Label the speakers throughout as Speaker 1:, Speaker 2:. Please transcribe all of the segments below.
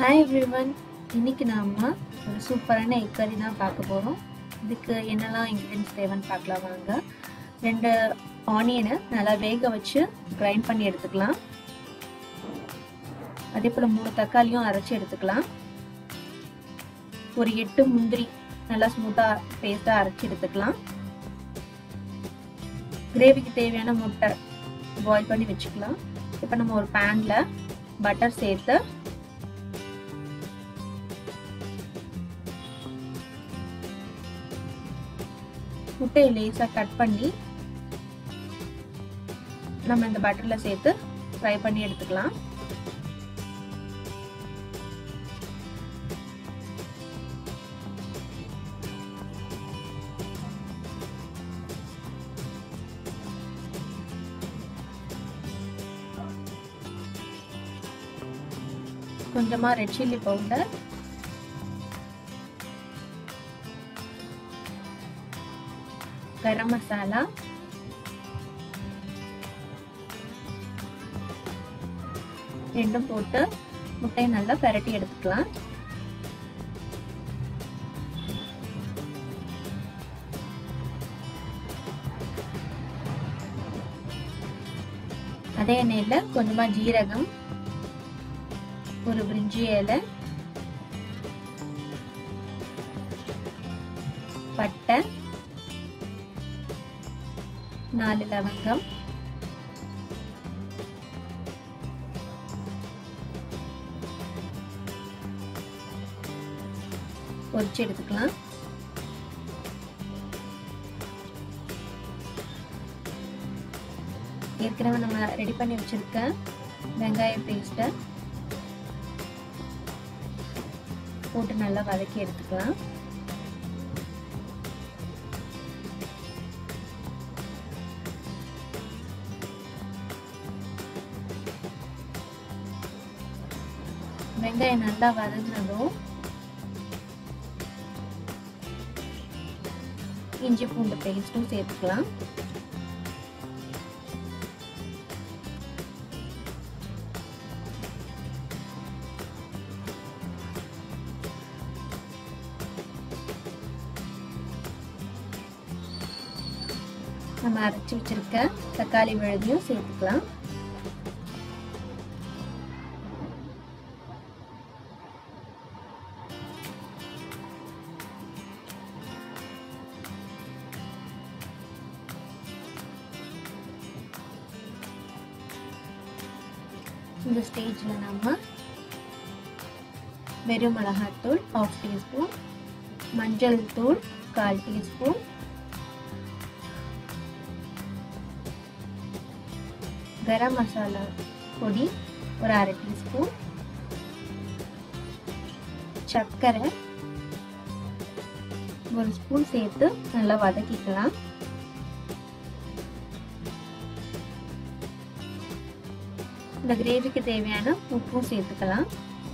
Speaker 1: hi everyone இன்னைக்கு நாம ஒரு சூப்பரான எக் கறி தான் பார்க்க போகிறோம் இதுக்கு என்னெல்லாம் இன்க்ரீடியன்ஸ் தேவைன்னு பார்க்கலாம் வாங்க ரெண்டு ஆனியனை நல்லா வேக வச்சு கிரைண்ட் பண்ணி எடுத்துக்கலாம் அதே போல் மூணு தக்காளியும் அரைச்சி எடுத்துக்கலாம் ஒரு எட்டு முந்திரி நல்லா ஸ்மூத்தாக பேஸ்ட்டாக அரைச்சி எடுத்துக்கலாம் கிரேவிக்கு தேவையான முட்டை பாயில் பண்ணி வச்சுக்கலாம் இப்போ நம்ம ஒரு பேனில் பட்டர் சேர்த்து முட்டையை லேசாக கட் பண்ணி நம்ம இந்த பட்டரில் சேர்த்து ஃப்ரை பண்ணி எடுத்துக்கலாம் கொஞ்சமாக red chilli powder garam masala ரெண்டும் போட்டு முட்டையை நல்லா பெரட்டி எடுத்துக்கலாம் அதே எண்ணெயில் கொஞ்சமா ஜீரகம் ஒரு பிரிஞ்சி இலை பட்டை நாலு லவங்கம் பொரிச்சு எடுத்துக்கலாம் ஏற்கனவே நம்ம ரெடி பண்ணி வச்சிருக்க வெங்காய பேஸ்ட்டை போட்டு நல்லா வதக்கி எடுத்துக்கலாம் வெங்காயம் நல்லா வதங்கினதும் இஞ்சி பூண்டு பேஸ்ட்டும் சேர்த்துக்கலாம் நம்ம அரைச்சி வச்சிருக்க தக்காளி விழுதியும் சேர்த்துக்கலாம் இந்த ஸ்டேஜில் நம்ம வெறும் மிளகாத்தூள் ஆஃப் டீஸ்பூன் மஞ்சள் தூள் கால் டீஸ்பூன் கரம் மசாலா பொடி ஒரு அரை டீஸ்பூன் சர்க்கரை ஒரு ஸ்பூன் சேர்த்து நல்லா வதக்கிக்கலாம் இந்த கிரேவிக்கு தேவையான உப்பும் சேர்த்துக்கலாம்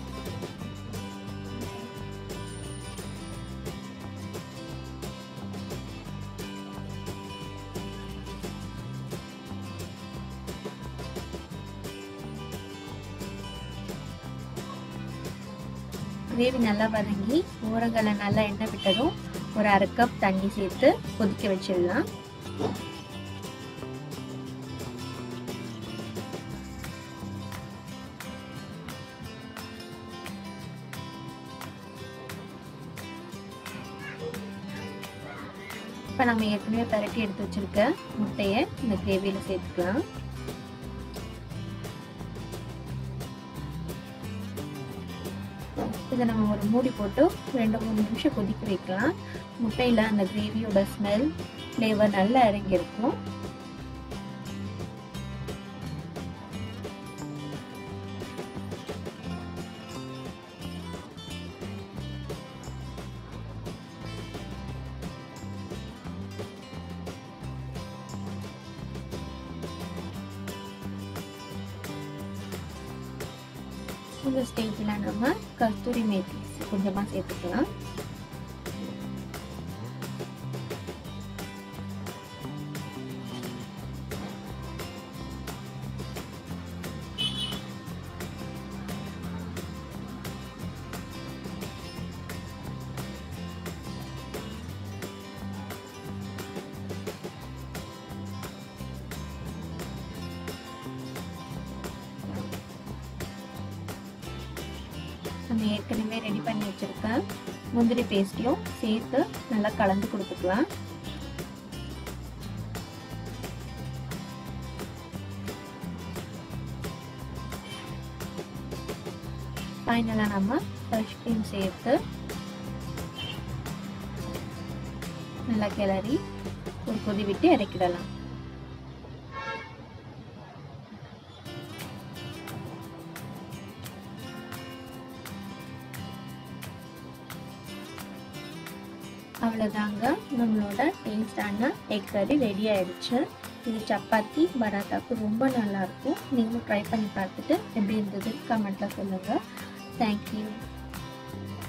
Speaker 1: கிரேவி நல்லா வதங்கி ஓரங்களை நல்லா எண்ணெய் விட்டதும் ஒரு அரை கப் தண்ணி சேர்த்து கொதிக்க வச்சிடலாம் இப்போ நம்ம ஏற்கனவே பரட்டி எடுத்து வச்சிருக்க முட்டையை இந்த கிரேவியில் சேர்த்துக்கலாம் இதை நம்ம ஒரு மூடி போட்டு ரெண்டு மூணு நிமிஷம் கொதிக்க வைக்கலாம் முட்டையில் அந்த கிரேவியோட ஸ்மெல் ஃப்ளேவர் நல்லா இறங்கியிருக்கும் இந்த ஸ்டேஜில் நம்ம கஸ்தூரி மேத்தி கொஞ்சமாக சேர்த்துக்கலாம் நம்ம ஏற்கனவே ரெடி பண்ணி வச்சுருக்க முந்திரி பேஸ்ட்டையும் சேர்த்து நல்லா கலந்து கொடுத்துக்கலாம் ஃபைனலாக நம்ம ஃப்ரெஷ் க்ரீம் சேர்த்து நல்லா கிளறி ஒரு கொதி விட்டு இறக்கிடலாம் அவ்வளோதாங்க நம்மளோட டேஸ்டான எக் கறி ரெடி ஆயிடுச்சு இது சப்பாத்தி பராத்தாக்கு ரொம்ப நல்லாயிருக்கும் நீங்களும் ட்ரை பண்ணி பார்த்துட்டு எப்படி இருந்தது கமெண்ட்டில் சொல்லுங்கள் தேங்க்யூ